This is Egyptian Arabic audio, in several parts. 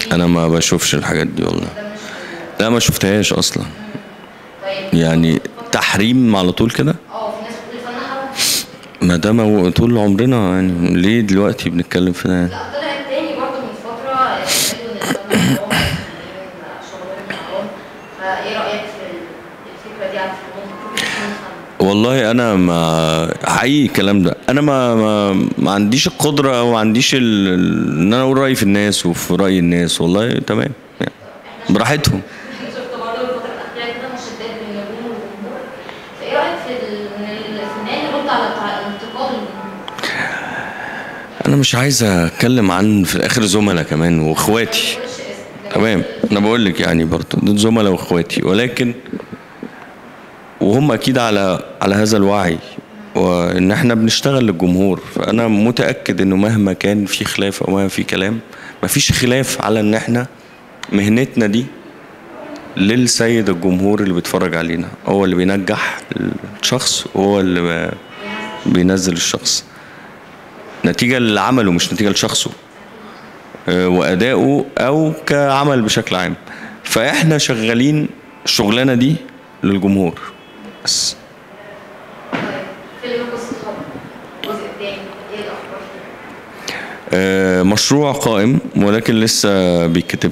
انا ما بشوفش الحاجات دي والله ده مش لا ما شفتهاش اصلا طيب يعني تحريم على طول كده اه في ناس بتقول فن حرام ما ده مو- طول عمرنا يعني ليه دلوقتي بنتكلم في ده يعني؟ لا طلع تاني برضه من فترة قالوا إن الفن حرام إن شغلهم حرام فإيه رأيك في الفكرة دي على الفنون؟ فكرة الفن فن؟ والله انا ما حقيقي الكلام ده انا ما ما, ما عنديش القدره او ما عنديش ال... ال- ان انا اقول رايي في الناس وفي راي الناس والله تمام يعني براحتهم شفت برضه الفترة الأخيرة كده مشادات بين النجوم والجمهور فإيه رأيك في ال- إن الفنان يرد على تع- انتقاد الجمهور؟ انا مش عايز اتكلم عن في الاخر زملاء كمان واخواتي ما تقولش اسم تمام انا بقول لك يعني برضه دول زملاء واخواتي ولكن وهم اكيد على على هذا الوعي وان احنا بنشتغل للجمهور فانا متاكد انه مهما كان في خلاف او مهما في كلام مفيش خلاف على ان احنا مهنتنا دي للسيد الجمهور اللي بيتفرج علينا هو اللي بينجح الشخص وهو اللي بينزل الشخص نتيجة لعمله مش نتيجة لشخصه آه، وأدائه أو كعمل بشكل عام فإحنا شغالين الشغلانة دي للجمهور بس فيلم قصة حب الجزء التاني إيه الأخبار فيه؟ آه، مشروع قائم ولكن لسه بيتكتب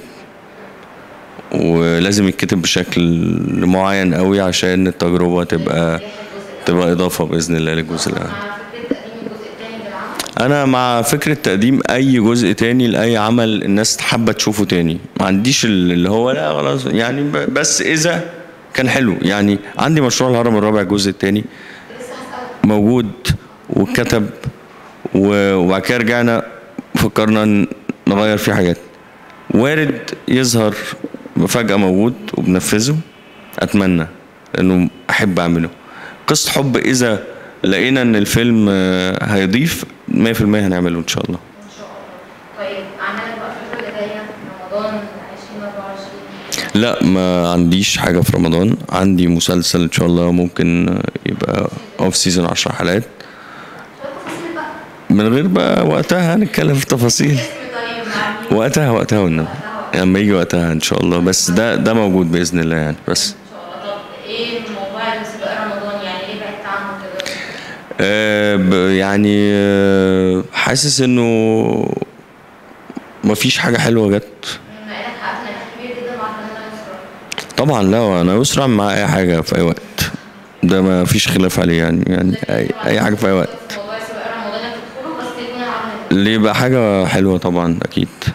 ولازم يتكتب بشكل معين قوي عشان التجربة تبقى تبقى إضافة بإذن الله للجزء الأول مع فكرة تقديم الجزء التاني للعمل انا مع فكره تقديم اي جزء تاني لاي عمل الناس حابه تشوفه تاني ما عنديش ال- اللي هو لا خلاص يعني ب- بس اذا كان حلو يعني عندي مشروع الهرم الرابع الجزء التاني موجود واتكتب و- وبعد كده رجعنا فكرنا ن- نغير فيه حاجات وارد يظهر فجأة موجود وبنفذه أتمنى لأنه أحب أعمله قصة حب إذا لقينا إن الفيلم آه، هيضيف 100% هنعمله إن شاء الله إن شاء الله طيب أعمالك بقى الفترة اللي جاية رمضان 2024 لا ما عنديش حاجة في رمضان عندي مسلسل إن شاء الله ممكن آه، يبقى أوف سيزون 10 حلقات تفاصيل بقى من غير بقى وقتها هنتكلم في تفاصيل اسم طيب مع مين؟ وقتها وقتها والنبي لما يجي وقتها ان شاء الله بس ده ده موجود باذن الله يعني بس ان شاء الله طب ايه موضوع سباق رمضان يعني ليه بعدت عنه كده؟ آه ب- يعني آه حاسس انه مفيش حاجه حلوه جت بما انك حققت نجاح كبير جدا مع الفنانه يسرا طبعا لا انا يسرع مع اي حاجه في اي وقت ده ما فيش خلاف عليه يعني يعني اي, أي حاجه في اي وقت موضوع سباق رمضان انك تدخله بس يكون العمل اللي يبقى حاجه حلوه طبعا اكيد